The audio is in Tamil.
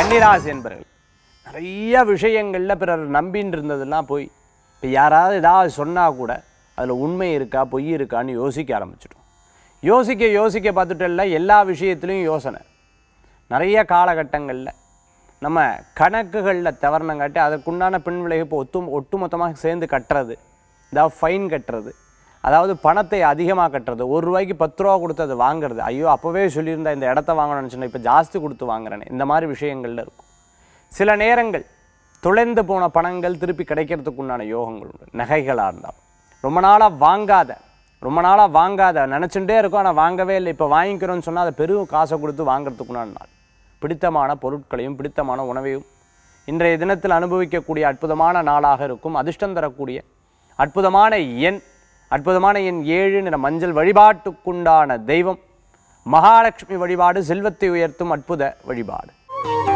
கன்னிராசி என்பர்கள் நிறைய விஷயங்களில் பிறர் நம்பின்னு இருந்ததெல்லாம் போய் இப்போ யாராவது ஏதாவது சொன்னால் கூட அதில் உண்மை இருக்கா பொய் இருக்கான்னு யோசிக்க ஆரம்பிச்சிட்டோம் யோசிக்க யோசிக்க பார்த்துட்டல எல்லா விஷயத்துலையும் யோசனை நிறைய காலகட்டங்களில் நம்ம கணக்குகளில் தவறுனங்காட்டி அதற்குண்டான பின் விளைவு இப்போ ஒத்து ஒட்டுமொத்தமாக சேர்ந்து கட்டுறது அதாவது ஃபைன் கட்டுறது அதாவது பணத்தை அதிகமாக கட்டுறது ஒரு ரூபாய்க்கு பத்து ரூபா கொடுத்து அதை வாங்குறது ஐயோ அப்போவே சொல்லியிருந்தா இந்த இடத்த வாங்கணும்னு சொன்னேன் இப்போ ஜாஸ்தி கொடுத்து வாங்குறேனே இந்த மாதிரி விஷயங்கள்ல இருக்கும் சில நேரங்கள் தொலைந்து போன பணங்கள் திருப்பி கிடைக்கிறதுக்கு உண்டான யோகங்கள் உண்டு நகைகளாக இருந்தால் ரொம்ப நாளாக வாங்காத ரொம்ப நாளாக வாங்காத நினச்சுட்டே இருக்கும் ஆனால் வாங்கவே இல்லை இப்போ வாங்கிக்கிறோன்னு சொன்னால் அதை பெரும் காசை கொடுத்து வாங்குறதுக்குண்டான நாள் பிடித்தமான பொருட்களையும் பிடித்தமான உணவையும் இன்றைய தினத்தில் அனுபவிக்கக்கூடிய அற்புதமான நாளாக இருக்கும் அதிர்ஷ்டம் தரக்கூடிய அற்புதமான எண் அற்புதமான எண் ஏழு நிற மஞ்சள் வழிபாட்டுக்குண்டான தெய்வம் மகாலட்சுமி வழிபாடு செல்வத்தை உயர்த்தும் அற்புத வழிபாடு